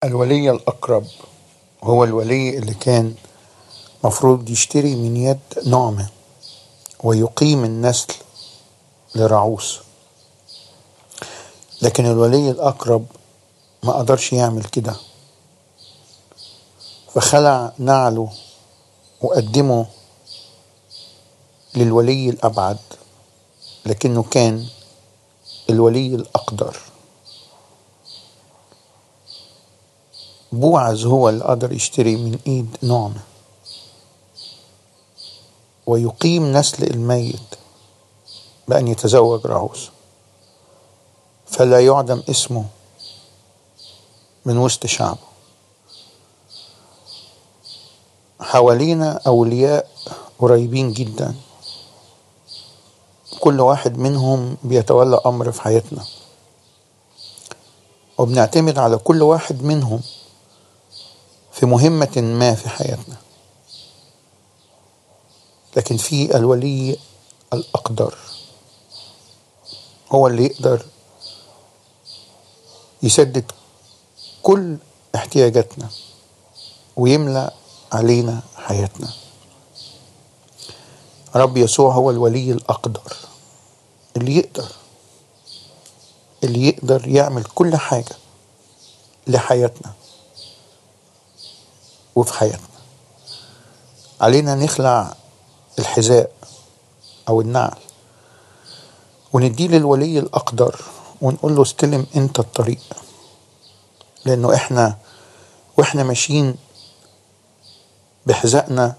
الولي الأقرب هو الولي اللي كان مفروض يشتري من يد نعمة ويقيم النسل لرعوس لكن الولي الأقرب ما قدرش يعمل كده فخلع نعله وقدمه للولي الأبعد لكنه كان الولي الأقدر بوعز هو اللي قدر يشتري من ايد نعمة ويقيم نسل الميت بأن يتزوج رعوس فلا يعدم اسمه من وسط شعبه حوالينا أولياء قريبين جدا كل واحد منهم بيتولى أمر في حياتنا وبنعتمد على كل واحد منهم في مهمة ما في حياتنا لكن في الولي الأقدر هو اللي يقدر يسدد كل احتياجاتنا ويملأ علينا حياتنا رب يسوع هو الولي الأقدر اللي يقدر اللي يقدر يعمل كل حاجة لحياتنا وفي حياتنا علينا نخلع الحذاء أو النعل ونديه للولي الأقدر ونقول له استلم أنت الطريق لأنه إحنا وإحنا ماشيين بحذائنا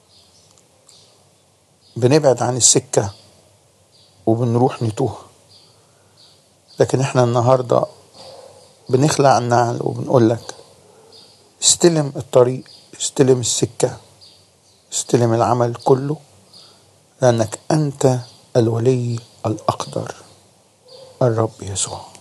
بنبعد عن السكة وبنروح نتوه لكن احنا النهاردة بنخلع النعل وبنقول لك استلم الطريق استلم السكة استلم العمل كله لأنك أنت الولي الأقدر الرب يسوع